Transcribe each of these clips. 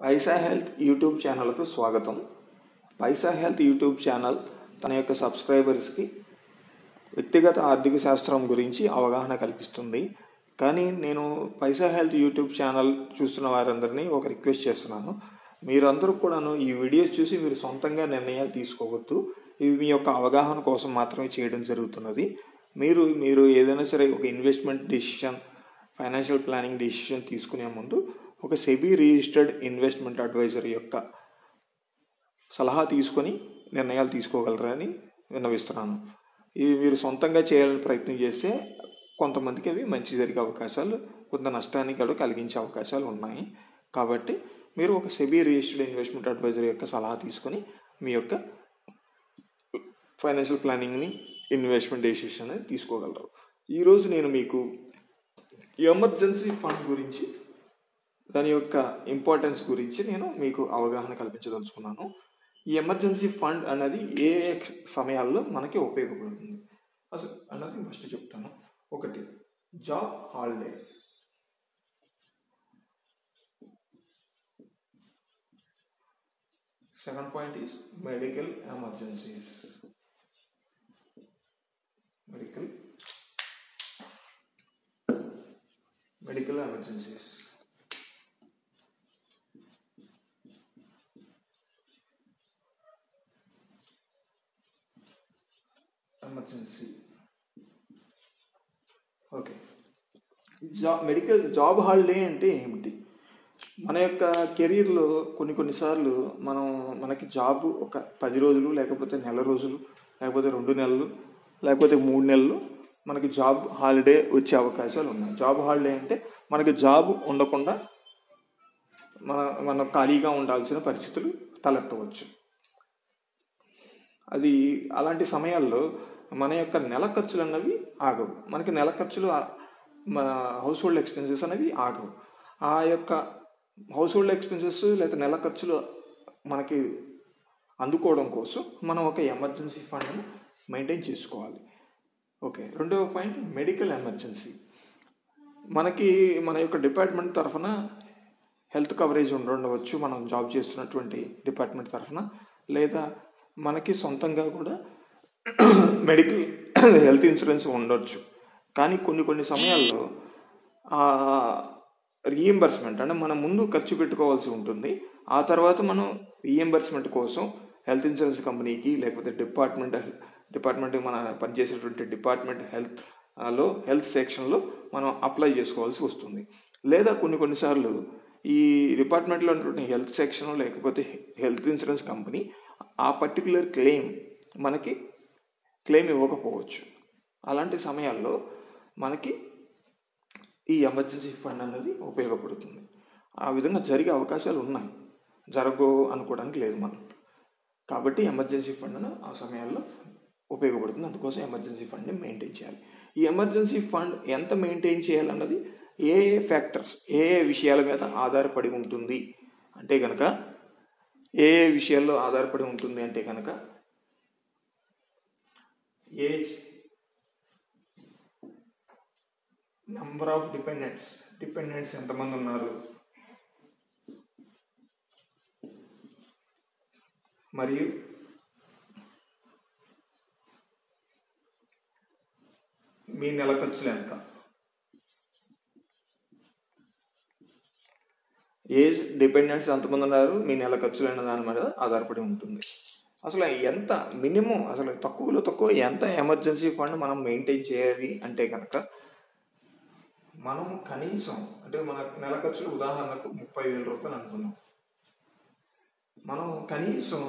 పైసా health YouTube ఛానల్కు స్వాగతం పైసా health YouTube channel తన యొక్క సబ్స్క్రైబర్స్కి వ్యక్తిగత ఆర్థిక శాస్త్రం గురించి అవగాహన కల్పిస్తుంది కానీ నేను పైసా హెల్త్ యూట్యూబ్ ఛానల్ చూస్తున్న వారందరినీ ఒక రిక్వెస్ట్ చేస్తున్నాను మీరందరూ కూడాను ఈ వీడియోస్ చూసి మీరు సొంతంగా నిర్ణయాలు తీసుకోవద్దు ఇవి మీ యొక్క అవగాహన కోసం మాత్రమే చేయడం జరుగుతున్నది మీరు మీరు ఏదైనా సరే ఒక investment decision financial planning decision తీసుకునే ముందు ఒక సెబీ రిజిస్టర్డ్ ఇన్వెస్ట్మెంట్ అడ్వైజర్ యొక్క సలహా తీసుకొని నిర్ణయాలు తీసుకోగలరని విన్నవిస్తున్నాను ఇది మీరు సొంతంగా చేయాలని ప్రయత్నం చేస్తే కొంతమందికి అవి మంచి జరిగే అవకాశాలు కొంత నష్టాన్ని కూడా కలిగించే అవకాశాలు ఉన్నాయి కాబట్టి మీరు ఒక సెబీ రిజిస్టర్డ్ ఇన్వెస్ట్మెంట్ అడ్వైజర్ యొక్క సలహా తీసుకొని మీ యొక్క ఫైనాన్షియల్ ప్లానింగ్ని ఇన్వెస్ట్మెంట్ డెసిషన్ అనేది తీసుకోగలరు ఈరోజు నేను మీకు ఎమర్జెన్సీ ఫండ్ గురించి దాని యొక్క ఇంపార్టెన్స్ గురించి నేను మీకు అవగాహన కల్పించదలుచుకున్నాను ఈ ఎమర్జెన్సీ ఫండ్ అనేది ఏ ఏ సమయాల్లో మనకి ఉపయోగపడుతుంది అసలు అన్నది ఫస్ట్ చెప్తాను ఒకటి job holiday second point is medical emergencies medical medical emergencies emergency okay job medical job holiday అంటే ఏమిటి మన యొక్క కెరీర్లో కొన్ని కొన్నిసార్లు మనం మనకి జాబ్ ఒక పది రోజులు లేకపోతే నెల రోజులు లేకపోతే రెండు నెలలు లేకపోతే మూడు నెలలు మనకి జాబ్ హాలిడే వచ్చే అవకాశాలు ఉన్నాయి జాబ్ హాలిడే అంటే మనకి జాబ్ ఉండకుండా మన మనం ఖాళీగా ఉండాల్సిన పరిస్థితులు తలెత్తవచ్చు అది అలాంటి సమయాల్లో మన యొక్క నెల ఖర్చులు అన్నవి ఆగవు మనకి నెల ఖర్చులు మన హౌస్ హోల్డ్ ఎక్స్పెన్సెస్ అనేవి ఆగవు ఆ యొక్క హౌస్ హోల్డ్ ఎక్స్పెన్సెస్ లేదా నెల ఖర్చులు మనకి అందుకోవడం కోసం మనం ఒక ఎమర్జెన్సీ ఫండ్ను మెయింటైన్ చేసుకోవాలి ఓకే రెండవ పాయింట్ మెడికల్ ఎమర్జెన్సీ మనకి మన యొక్క డిపార్ట్మెంట్ తరఫున హెల్త్ కవరేజ్ ఉండవచ్చు మనం జాబ్ చేస్తున్నటువంటి డిపార్ట్మెంట్ తరఫున లేదా మనకి సొంతంగా కూడా మెడికల్ హెల్త్ ఇన్సూరెన్స్ ఉండొచ్చు కానీ కొన్ని కొన్ని సమయాల్లో రీఎంబర్స్మెంట్ అంటే మనం ముందు ఖర్చు పెట్టుకోవాల్సి ఉంటుంది ఆ తర్వాత మనం రీఎంబర్స్మెంట్ కోసం హెల్త్ ఇన్సూరెన్స్ కంపెనీకి లేకపోతే డిపార్ట్మెంట్ డిపార్ట్మెంట్ మన పనిచేసేటువంటి డిపార్ట్మెంట్ హెల్త్ లో హెల్త్ సెక్షన్లో మనం అప్లై చేసుకోవాల్సి వస్తుంది లేదా కొన్ని కొన్నిసార్లు ఈ డిపార్ట్మెంట్లో ఉన్నటువంటి హెల్త్ సెక్షన్ లేకపోతే హెల్త్ ఇన్సూరెన్స్ కంపెనీ ఆ పర్టికులర్ క్లెయిమ్ మనకి క్లెయిమ్ ఇవ్వకపోవచ్చు అలాంటి సమయాల్లో మనకి ఈ ఎమర్జెన్సీ ఫండ్ అనేది ఉపయోగపడుతుంది ఆ విధంగా జరిగే అవకాశాలు ఉన్నాయి జరగవు అనుకోవడానికి లేదు మనం కాబట్టి ఎమర్జెన్సీ ఫండ్ను ఆ సమయాల్లో ఉపయోగపడుతుంది అందుకోసం ఎమర్జెన్సీ ఫండ్ని మెయింటైన్ చేయాలి ఈ ఎమర్జెన్సీ ఫండ్ ఎంత మెయింటైన్ చేయాలన్నది ఏ ఏ ఫ్యాక్టర్స్ ఏ ఏ విషయాల మీద ఆధారపడి ఉంటుంది అంటే కనుక ఏ ఏ విషయాల్లో ఆధారపడి ఉంటుంది అంటే కనుక age number of dependents dependents ఎంతమంది ఉన్నారు మరియు మీ నెల ఖర్చులు ఎంత ఏజ్ డిపెండెంట్స్ ఎంతమంది ఉన్నారు మీ నెల ఖర్చులు అనే దాని మీద ఆధారపడి ఉంటుంది అసలు ఎంత మినిమం అసలు తక్కువలో తక్కువ ఎంత ఎమర్జెన్సీ ఫండ్ మనం మెయింటైన్ చేయాలి అంటే కనుక మనం కనీసం అంటే మన నెల ఖర్చులు ఉదాహరణకు ముప్పై వేల రూపాయలు అనుకున్నాం మనం కనీసం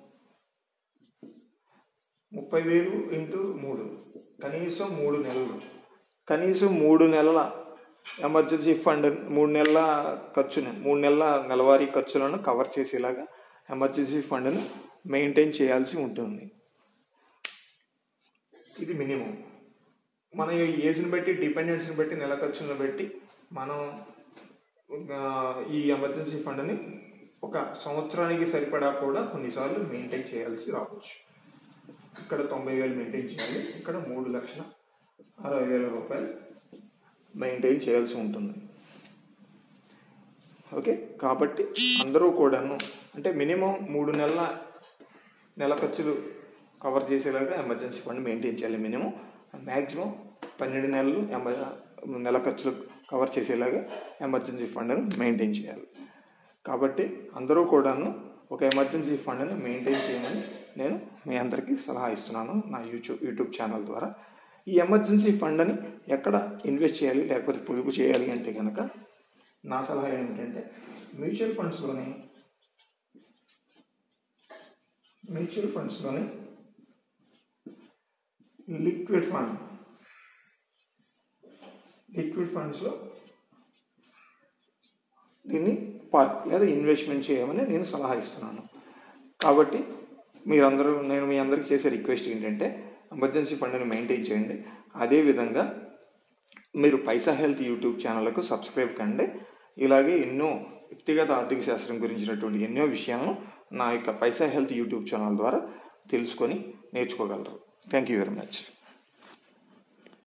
ముప్పై వేలు ఇంటూ మూడు కనీసం మూడు నెలలు కనీసం మూడు నెలల ఎమర్జెన్సీ ఫండ్ మూడు నెలల ఖర్చుని మూడు నెలల నెలవారీ ఖర్చులను కవర్ చేసేలాగా ఎమర్జెన్సీ ఫండ్ను మెయింటైన్ చేయాల్సి ఉంటుంది ఇది మినిమం మన ఏజ్ని బట్టి డిపెండెన్స్ని బట్టి నెల ఖర్చులను బట్టి మనం ఈ ఎమర్జెన్సీ ఫండ్ని ఒక సంవత్సరానికి సరిపడా కూడా కొన్నిసార్లు మెయింటైన్ చేయాల్సి రావచ్చు ఇక్కడ తొంభై వేలు మెయింటైన్ చేయాలి ఇక్కడ మూడు లక్షల అరవై వేల రూపాయలు మెయింటైన్ చేయాల్సి ఉంటుంది ఓకే కాబట్టి అందరూ కూడాను అంటే మినిమం మూడు నెలల నెల ఖర్చులు కవర్ చేసేలాగా ఎమర్జెన్సీ ఫండ్ మెయింటైన్ చేయాలి మినిమం మ్యాక్సిమం పన్నెండు నెలలు ఎమ- నెల ఖర్చులు కవర్ చేసేలాగా ఎమర్జెన్సీ ఫండ్ని మెయింటైన్ చేయాలి కాబట్టి అందరూ కూడాను ఒక ఎమర్జెన్సీ ఫండ్ని మెయింటైన్ చేయమని నేను మీ అందరికీ సలహా ఇస్తున్నాను నా యూట్యూబ్ యూట్యూబ్ ఛానల్ ద్వారా ఈ ఎమర్జెన్సీ ఫండ్ని ఎక్కడ ఇన్వెస్ట్ చేయాలి లేకపోతే పొదుపు చేయాలి అంటే కనుక నా సలహా ఏమిటంటే మ్యూచువల్ ఫండ్స్లోని మ్యూచువల్ ఫండ్స్లోని లిక్విడ్ ఫండ్ లిక్విడ్ ఫండ్స్లో దీన్ని పార్క్ లేదా ఇన్వెస్ట్మెంట్ చేయమని నేను సలహా ఇస్తున్నాను కాబట్టి మీరందరూ నేను మీ అందరికీ చేసే రిక్వెస్ట్ ఏంటంటే ఎమర్జెన్సీ ఫండ్ని మెయింటైన్ చేయండి అదేవిధంగా మీరు పైసా హెల్త్ యూట్యూబ్ ఛానల్కు సబ్స్క్రైబ్ కండి ఇలాగే ఎన్నో వ్యక్తిగత ఆర్థిక శాస్త్రం గురించినటువంటి ఎన్నో విషయాలను నా యొక్క పైసా హెల్త్ యూట్యూబ్ ఛానల్ ద్వారా తెలుసుకొని నేర్చుకోగలరు థ్యాంక్ యూ వెరీ మచ్